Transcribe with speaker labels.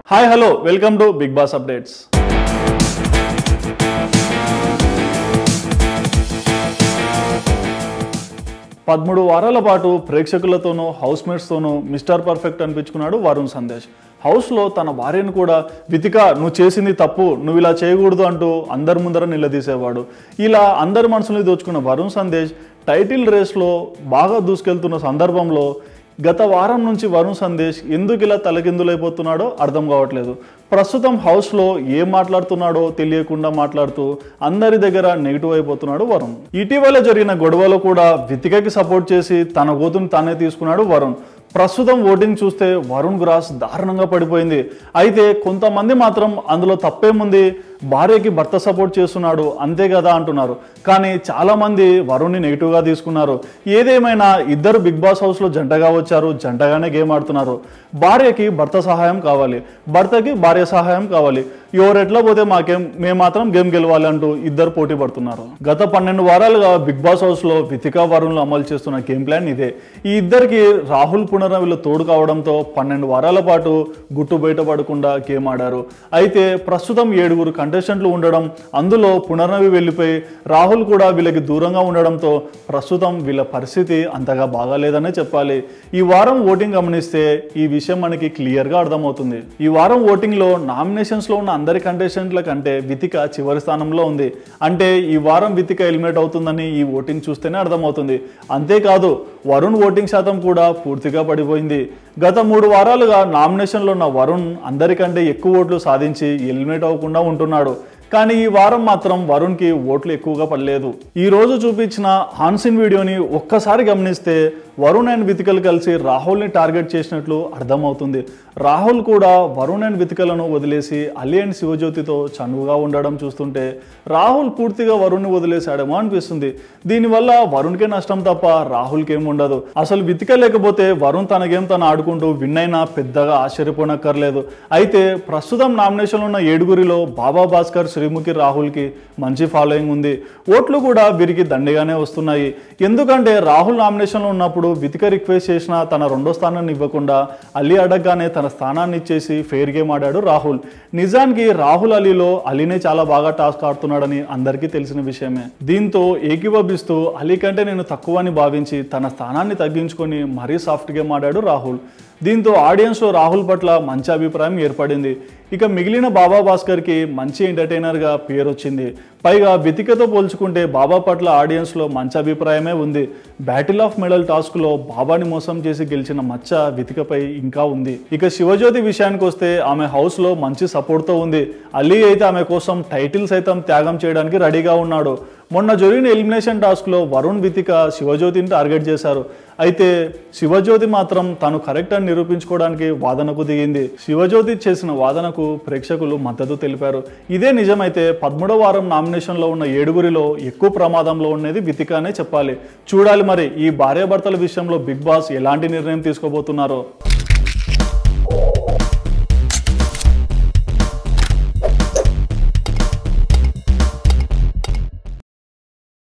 Speaker 1: hi hello welcome to Bigg Boss updates పదమూడు వారాల పాటు ప్రేక్షకులతోనూ హౌస్ మేట్స్తోనూ మిస్టర్ పర్ఫెక్ట్ అనిపించుకున్నాడు వరుణ్ సందేశ్ హౌస్లో తన భార్యను కూడా వితిక నువ్వు చేసింది తప్పు నువ్వు ఇలా చేయకూడదు అంటూ అందరి ముందర నిలదీసేవాడు ఇలా అందరి మనసుని దోచుకున్న వరుణ్ సందేశ్ టైటిల్ రేస్లో బాగా దూసుకెళ్తున్న సందర్భంలో గత వారం నుంచి వరుణ్ సందేశ్ ఎందుకు ఇలా తలకిందులైపోతున్నాడో అర్థం కావట్లేదు ప్రస్తుతం హౌస్లో ఏం మాట్లాడుతున్నాడో తెలియకుండా మాట్లాడుతూ అందరి దగ్గర నెగిటివ్ అయిపోతున్నాడు వరుణ్ ఇటీవల జరిగిన గొడవలో కూడా వితికకి సపోర్ట్ చేసి తన గోతుని తానే తీసుకున్నాడు వరుణ్ ప్రస్తుతం ఓటింగ్ చూస్తే వరుణ్ గ్రాస్ దారుణంగా పడిపోయింది అయితే కొంతమంది మాత్రం అందులో తప్పేముంది భార్యకి భర్త సపోర్ట్ చేస్తున్నాడు అంతే కదా అంటున్నారు కానీ చాలా మంది వరుణ్ని నెగిటివ్గా తీసుకున్నారు ఏదేమైనా ఇద్దరు బిగ్ బాస్ హౌస్లో జంటగా వచ్చారు జంటగానే గేమ్ ఆడుతున్నారు భార్యకి భర్త సహాయం కావాలి భర్తకి భార్య సహాయం కావాలి ఎవరు ఎట్లా పోతే మాకేం మేము మాత్రం గేమ్ గెలవాలి అంటూ ఇద్దరు పోటీ పడుతున్నారు గత పన్నెండు వారాలుగా బిగ్ బాస్ హౌస్లో వితికా వరుణ్లు అమలు చేస్తున్న గేమ్ ప్లాన్ ఇదే ఈ ఇద్దరికి రాహుల్ పునరవిలు తోడు కావడంతో పన్నెండు వారాల పాటు గుట్టు బయటపడకుండా గేమ్ ఆడారు అయితే ప్రస్తుతం ఏడుగురు కంటెస్టెంట్లు ఉండడం అందులో పునర్నవి వెళ్ళిపోయి రాహుల్ కూడా వీళ్ళకి దూరంగా ఉండడంతో ప్రస్తుతం వీళ్ళ పరిస్థితి అంతగా బాగాలేదనే చెప్పాలి ఈ వారం ఓటింగ్ గమనిస్తే ఈ విషయం మనకి క్లియర్గా అర్థమవుతుంది ఈ వారం ఓటింగ్లో నామినేషన్స్లో ఉన్న అందరి కంటెస్టెంట్ల కంటే వితిక చివరి స్థానంలో ఉంది అంటే ఈ వారం వితిక ఎలిమినేట్ అవుతుందని ఈ ఓటింగ్ చూస్తేనే అర్థమవుతుంది అంతేకాదు వరుణ్ ఓటింగ్ శాతం కూడా పూర్తిగా పడిపోయింది గత మూడు వారాలుగా నామినేషన్లో ఉన్న వరుణ్ అందరికంటే ఎక్కువ ఓట్లు సాధించి ఎలిమినేట్ అవ్వకుండా ఉంటున్నాడు కానీ ఈ వారం మాత్రం వరుణ్కి ఓట్లు ఎక్కువగా పడలేదు ఈ రోజు చూపించిన హాన్సిన్ వీడియోని ఒక్కసారి గమనిస్తే వరుణ్ అండ్ వితికలు కలిసి రాహుల్ని టార్గెట్ చేసినట్లు అర్థమవుతుంది రాహుల్ కూడా వరుణ్ అండ్ వితికలను వదిలేసి అలీ అండ్ శివజ్యోతితో చనువుగా ఉండడం చూస్తుంటే రాహుల్ పూర్తిగా వరుణ్ని వదిలేశాడేమో అనిపిస్తుంది దీనివల్ల వరుణ్కే నష్టం తప్ప రాహుల్కి ఏం ఉండదు అసలు వితిక లేకపోతే వరుణ్ తన గేమ్ తను ఆడుకుంటూ విన్ అయినా పెద్దగా ఆశ్చర్యపోనక్కర్లేదు అయితే ప్రస్తుతం నామినేషన్లో ఉన్న ఏడుగురిలో బాబా భాస్కర్ శ్రీముఖి రాహుల్కి మంచి ఫాలోయింగ్ ఉంది ఓట్లు కూడా వీరికి దండిగానే వస్తున్నాయి ఎందుకంటే రాహుల్ నామినేషన్లో ఉన్నప్పుడు వితిక రిక్వెస్ట్ చేసిన తన రెండో స్థానాన్ని ఇవ్వకుండా అలీ అడగగానే తన స్థానాన్ని ఇచ్చేసి ఫెయిర్ గేమ్ ఆడాడు రాహుల్ నిజానికి రాహుల్ అలీలో అలీనే చాలా బాగా టాస్క్ ఆడుతున్నాడని అందరికీ తెలిసిన విషయమే దీంతో ఏకీభవిస్తూ అలీ కంటే నేను తక్కువ అని భావించి తన స్థానాన్ని తగ్గించుకొని మరీ సాఫ్ట్ గేమ్ ఆడాడు రాహుల్ దీంతో ఆడియన్స్లో రాహుల్ పట్ల మంచి అభిప్రాయం ఏర్పడింది ఇక మిగిలిన బాబా భాస్కర్కి మంచి ఎంటర్టైనర్గా పేరు వచ్చింది పైగా వితికతో పోల్చుకుంటే బాబా పట్ల ఆడియన్స్లో మంచి అభిప్రాయమే ఉంది బ్యాటిల్ ఆఫ్ మెడల్ టాస్క్లో బాబాని మోసం చేసి గెలిచిన మచ్చ వితికపై ఇంకా ఉంది ఇక శివజ్యోతి విషయానికి వస్తే ఆమె హౌస్లో మంచి సపోర్ట్తో ఉంది అలీ అయితే ఆమె కోసం టైటిల్ సైతం త్యాగం చేయడానికి రెడీగా ఉన్నాడు మొన్న జరిగిన ఎలిమినేషన్ టాస్క్లో వరుణ్ వితిక శివజ్యోతిని టార్గెట్ చేశారు అయితే శివజ్యోతి మాత్రం తను కరెక్ట్ అని నిరూపించుకోవడానికి వాదనకు దిగింది శివజ్యోతి చేసిన వాదనకు ప్రేక్షకులు మద్దతు తెలిపారు ఇదే నిజమైతే పదమూడవ వారం నామినేషన్లో ఉన్న ఏడుగురిలో ఎక్కువ ప్రమాదంలో ఉన్నది వితిక అనే చెప్పాలి చూడాలి మరి ఈ భార్యాభర్తల విషయంలో బిగ్ బాస్ ఎలాంటి నిర్ణయం తీసుకోబోతున్నారో